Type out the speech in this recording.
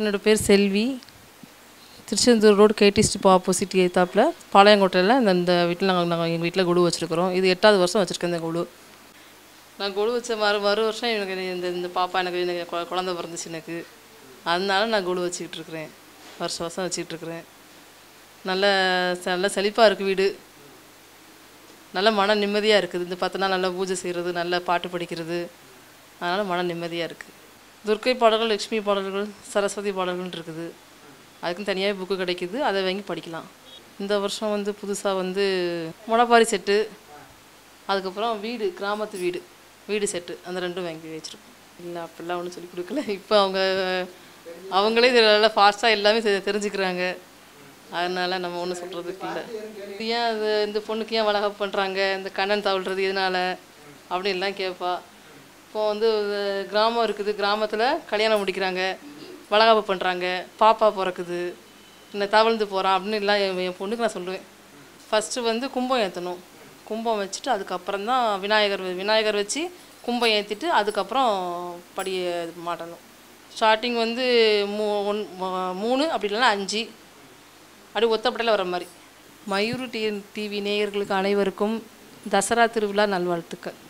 என்னோடய பேர் செல்வி திருச்செந்தூர் ரோடு கேடி ஸ்டிப் ஆப்போசிட் ஏத்தாப்பில் பாளையங்கோட்டையில் இந்த இந்த வீட்டில் நாங்கள் நாங்கள் எங்கள் வீட்டில் குழு வச்சுருக்குறோம் இது எட்டாவது வருஷம் வச்சுருக்கேன் இந்த குழு நான் குழு வச்ச மறு மறு வருஷம் எனக்கு இந்த இந்த பாப்பா எனக்கு எனக்கு கொ- குழந்த பிறந்துச்சு எனக்கு அதனால நான் குழு வச்சுக்கிட்டு இருக்கிறேன் வருஷம் வருஷம் வச்சுக்கிட்டு இருக்கிறேன் நல்ல ச- நல்ல செழிப்பாக இருக்குது வீடு நல்ல மன நிம்மதியாக இருக்குது இந்த பத்து நாள் நல்லா பூஜை செய்கிறது நல்ல பாட்டு படிக்கிறது அதனால் மன நிம்மதியாக இருக்குது துர்க்கை பாடல்கள் லக்ஷ்மி பாடல்கள் சரஸ்வதி பாடல்கள் இருக்குது அதுக்கும் தனியாகவே புக்கு கிடைக்குது அதை வாங்கி படிக்கலாம் இந்த வருஷம் வந்து புதுசாக வந்து முளைப்பாரி செட்டு அதுக்கப்புறம் வீடு கிராமத்து வீடு வீடு செட்டு அந்த ரெண்டும் வாங்கி வச்சுருக்கோம் இல்லை அப்படிலாம் ஒன்றும் சொல்லி கொடுக்கல இப்போ அவங்க அவங்களே இதில் நல்லா ஃபாஸ்ட்டாக எல்லாமே தெ- தெரிஞ்சுக்கிறாங்க அதனால் நம்ம ஒன்றும் சொல்கிறதுக்கு இல்லை ஏன் அது இந்த பொண்ணுக்கு ஏன் வளகாப்பு பண்ணுறாங்க இந்த கண்ணன் தவழ்றது இதனால் அப்படின்லாம் கேட்பா இப்போ வந்து அஹ், கிராமம் இருக்குது கிராமத்தில் கல்யாணம் முடிக்கிறாங்க வளகாப்பு பண்ணுறாங்க பாப்பா பிறக்குது இந்த தவழ்ந்து போகிறான் அப்படின்னு எல்லாம் என் என் பொண்ணுக்கு நான் சொல்லுவேன் ஃபஸ்ட்டு வந்து கும்பம் ஏற்றணும் கும்பம் வச்சுட்டு அதுக்கப்புறம் தான் விநாயகர் வ- விநாயகர் வச்சு கும்பம் ஏற்றிட்டு அதுக்கப்புறம் படியை மாட்டணும் ஸ்டார்டிங் வந்து மூ ஒன் ம- மூணு அப்படி இல்லைன்னா அஞ்சு அப்படி ஒத்தப்படையில் வர மாதிரி மயூர் டி டிவி நேயர்களுக்கு அனைவருக்கும் தசரா திருவிழா நல்வாழ்த்துக்கள்